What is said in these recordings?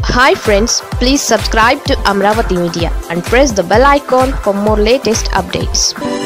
hi friends please subscribe to Amaravati media and press the bell icon for more latest updates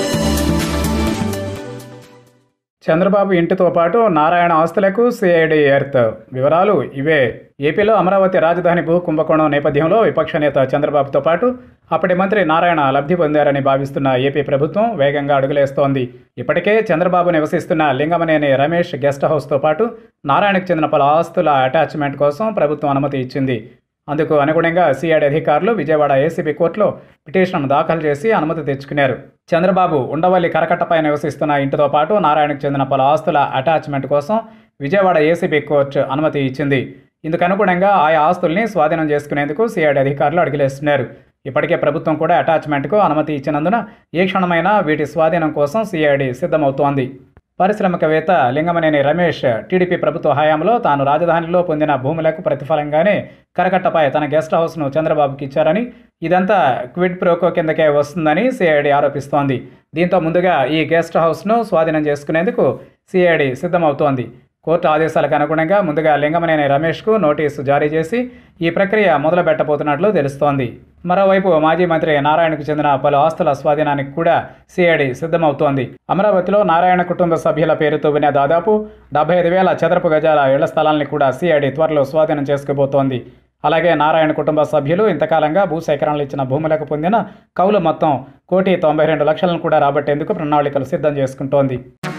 Chandrababu ఇంటితో పాటు నారాయణ ఆస్తులకు CID earth వివరాలు ఇవే ఏపీలో అమరావతి రాజధాని భూ కుంభకోణం నేపథ్యంలో విపక్ష నేత చంద్రబాబుతో పాటు అప్పటి మంత్రి నారాయణ లబ్ధి పొందారని భావిస్తున్న ఏపీ ప్రభుత్వం వేగంగా అడుగులేస్తోంది ఇప్పటికే చంద్రబాబు నివసిస్తున్న లింగమనేని రమేష్ గెస్ట్ హౌస్తో పాటు నారాయణకు చెందిన పలు ఆస్తుల అటాచ్మెంట్ కోసం ప్రభుత్వం అనుమతి ఇచ్చింది అందుకు అనుగుణంగా సిఐడి అధికారులు విజయవాడ ఏసీబీ కోర్టులో పిటిషన్ దాఖలు చేసి అనుమతి తెచ్చుకున్నారు చంద్రబాబు ఉండవల్లి కరకట్టపై నివసిస్తున్న ఇంటితో పాటు నారాయణకు చెందిన పలు ఆస్తుల అటాచ్మెంట్ కోసం విజయవాడ ఏసీబీ కోర్టు అనుమతి ఇచ్చింది ఇందుకు అనుగుణంగా ఆయా ఆస్తుల్ని స్వాధీనం చేసుకునేందుకు సిఐడి అధికారులు అడుగులేస్తున్నారు ఇప్పటికే ప్రభుత్వం కూడా అటాచ్మెంట్కు అనుమతి ఇచ్చినందున ఏ క్షణమైనా వీటి స్వాధీనం కోసం సిఐడి సిద్ధమవుతోంది పారిశ్రామికవేత్త లింగమనేని రమేష్ టీడీపీ ప్రభుత్వ హయాంలో తాను రాజధానిలో పొందిన భూములకు ప్రతిఫలంగానే కరకట్టపై తన గెస్ట్ హౌస్ను చంద్రబాబుకి ఇచ్చారని ఇదంతా క్విడ్ ప్రోకో కిందకే వస్తుందని సిఐడి ఆరోపిస్తోంది దీంతో ముందుగా ఈ గెస్ట్ హౌస్ను స్వాధీనం చేసుకునేందుకు సిఐడి సిద్ధమవుతోంది కోర్టు ఆదేశాలకు అనుగుణంగా ముందుగా లింగమనేని రమేష్కు నోటీసు జారీ చేసి ఈ ప్రక్రియ మొదలుపెట్టబోతున్నట్లు తెలుస్తోంది మరోవైపు మాజీ మంత్రి నారాయణకు చెందిన పలు ఆస్తుల స్వాధీనానికి కూడా సిఐడి సిద్ధమవుతోంది అమరావతిలో నారాయణ కుటుంబ సభ్యుల పేరుతో వినే దాదాపు డెబ్బై ఐదు వేల చదరపు గజాల ఇళ్ల స్థలాల్ని కూడా సిఐడి త్వరలో స్వాధీనం చేసుకోబోతోంది అలాగే నారాయణ కుటుంబ సభ్యులు ఇంతకాలంగా భూసేకరణలు ఇచ్చిన భూములకు పొందిన కౌలు మొత్తం కోటి తొంభై రెండు లక్షలను కూడా రాబట్టేందుకు ప్రణాళికలు సిద్ధం చేసుకుంటోంది